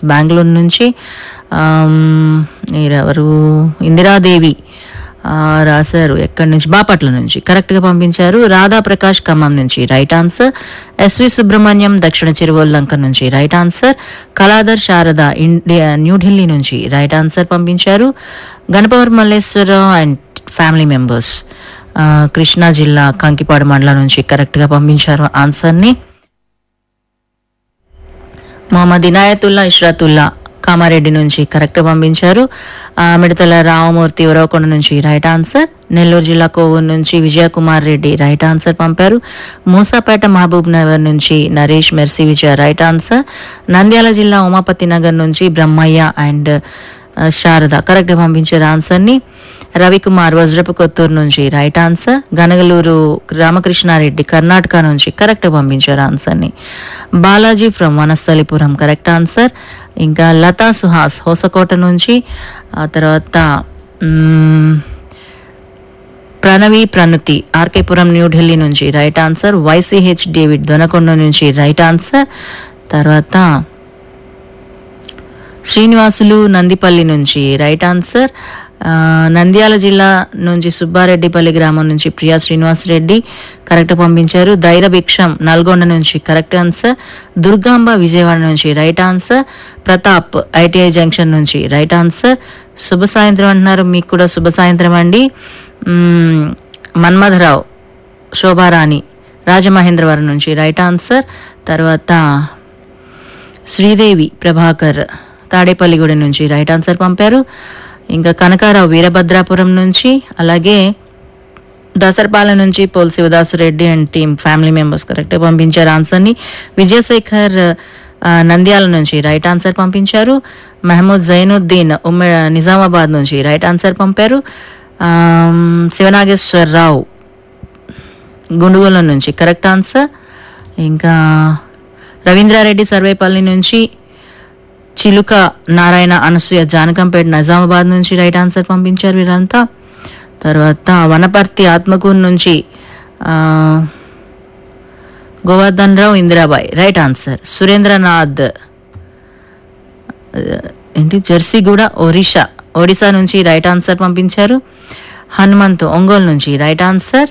బెంగళూరు నుంచి ఆమ్, మీరెవరు ఇందిరాదేవి ఆ, రాశారు ఎక్కడి నుంచి బాపట్ల నుంచి కరెక్ట్ గా పంపించారు రాధా ప్రకాష్ ఖమ్మం నుంచి right answer SV Subrahmanyam Dakshina Chiruvallanka నుంచి right answer Kaladhar Sharada India New Delhi నుంచి రైట్ ఆన్సర్ పంపించారు Ganapavar Malleswararao and family members ఆ, కృష్ణా జిల్లా కంకిపాడు మండలం నుంచి కరెక్ట్ గా పంపించారు ఆన్సర్ ని మొహమ్మద్ ఇనాయతుల్లా ఇష్రతుల్లా కామారెడ్డి నుంచి కరెక్ట్ పంపించారు ఆ, మిడతల రామమూర్తి ఉరవకొండ నుంచి రైట్ ఆన్సర్ నెల్లూరు జిల్లా కోవూరు నుంచి విజయకుమార్ రెడ్డి రైట్ ఆన్సర్ పంపారు మూసాపేట మహబూబ్ నగర్ నుంచి నరేష్ మెర్సీ విజయ రైట్ ఆన్సర్ నంద్యాల జిల్లా ఉమాపతి నగర్ నుంచి బ్రహ్మయ్య అండ్ ఆ, శారద కరెక్ట్ గా పంపించారు ఆన్సర్ ని రవికుమార్ వజ్రపు కొత్తూరు నుంచి రైట్ ఆన్సర్ గనగలూరు రామకృష్ణారెడ్డి కర్ణాటక నుంచి కరెక్ట్ పంపించారు ఆన్సర్ ని Balaji from Vanasthalipuram correct answer ఇంకా లతా సుహాస్ హోసకోట నుంచి ఆ తర్వాత మ్మ్, ప్రణవి ప్రణుతి ఆర్కేపురం న్యూఢిల్లీ నుంచి right answer YCH David Donakonda నుంచి రైట్ ఆన్సర్ తర్వాత శ్రీనివాసులు నందిపల్లి నుంచి రైట్ ఆన్సర్ ఆ, నంద్యాల జిల్లా నుంచి సుబ్బారెడ్డిపల్లి గ్రామం నుంచి ప్రియా శ్రీనివాసరెడ్డి కరెక్ట్ పంపించారు ధైర్య భిక్షం నల్గొండ నుంచి కరెక్ట్ ఆన్సర్ దుర్గాంబ విజయవాడ నుంచి right answer Pratap ITI junction నుంచి రైట్ ఆన్సర్ శుభ సాయంత్రం అంటున్నారు మీకు కూడా శుభ సాయంత్రం అండి మ్మ్, మన్మథరావు శోభారాణి రాజమహేంద్రవరం నుంచి రైట్ ఆన్సర్ తర్వాత శ్రీదేవి ప్రభాకర్ తాడేపల్లిగూడెం నుంచి రైట్ ఆన్సర్ పంపారు ఇంకా కనకారావు వీరభద్రాపురం నుంచి అలాగే దసరపాల నుంచి Paul Shivadasureddy and team family members correct పంపించారు ఆన్సర్ని విజయశేఖర్ ఆ, నంద్యాల నుంచి రైట్ ఆన్సర్ పంపించారు మహమూద్ జైనుద్దీన్ ఉమ్మ నిజామాబాద్ నుంచి రైట్ ఆన్సర్ పంపారు ఆమ్, శివనాగేశ్వరరావు గుండుగోలం నుంచి కరెక్ట్ ఆన్సర్ ఇంకా రవీంద్రారెడ్డి సర్వేపల్లి నుంచి చిలుక నారాయణ అనసూయ జానకంపేట నిజామాబాద్ నుంచి రైట్ ఆన్సర్ పంపించారు వీరంతా తర్వాత వనపర్తి ఆత్మకూరు నుంచి ఆ, గోవర్ధన్ రావు ఇందిరాబాయ్ రైట్ ఆన్సర్ సురేంద్రనాథ్ ఆ, ఏంటి జెర్సీగూడ ఒరిషా ఒడిశా నుంచి రైట్ ఆన్సర్ పంపించారు హనుమంత్ ఒంగోలు నుంచి రైట్ ఆన్సర్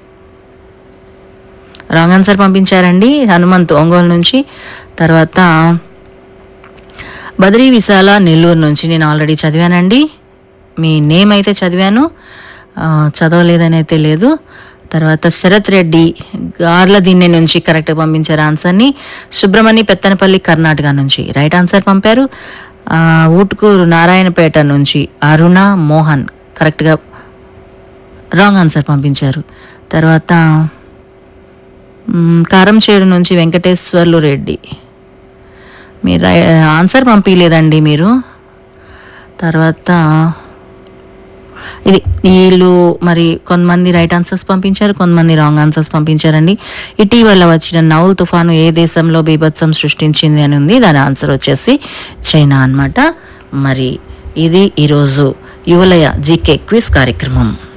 రాంగ్ ఆన్సర్ పంపించారండి హనుమంత్ ఒంగోలు నుంచి తర్వాత బద్రీ విశాల నెల్లూరు నుంచి నేను ఆల్రెడీ చదివానండి మీ నేమ్ అయితే చదివాను ఆ, చదవలేదని అయితే లేదు తర్వాత శరత్ రెడ్డి గార్ల దిన్నె నుంచి కరెక్ట్ పంపించారు ఆన్సర్ని సుబ్రహ్మణ్య పెత్తనపల్లి కర్ణాటక నుంచి రైట్ ఆన్సర్ పంపారు ఆ, ఊటుకూరు నారాయణపేట నుంచి అరుణ మోహన్ కరెక్ట్గా రాంగ్ ఆన్సర్ పంపించారు తర్వాత మ్, కారంచేడు నుంచి వెంకటేశ్వర్లు రెడ్డి మీరు రై- ఆన్సర్ పంపించలేదండి మీరు తర్వాత ఇది వీళ్ళు మరి కొంతమంది రైట్ ఆన్సర్స్ పంపించారు కొంతమంది రాంగ్ ఆన్సర్స్ పంపించారండి ఇటీవల వచ్చిన నౌల్ తుఫాను ఏ దేశంలో బీభత్సం సృష్టించింది అని ఉంది దాని ఆన్సర్ వచ్చేసి చైనా అన్నమాట మరి ఇది ఈరోజు యువలయ జీకే క్విజ్ కార్యక్రమం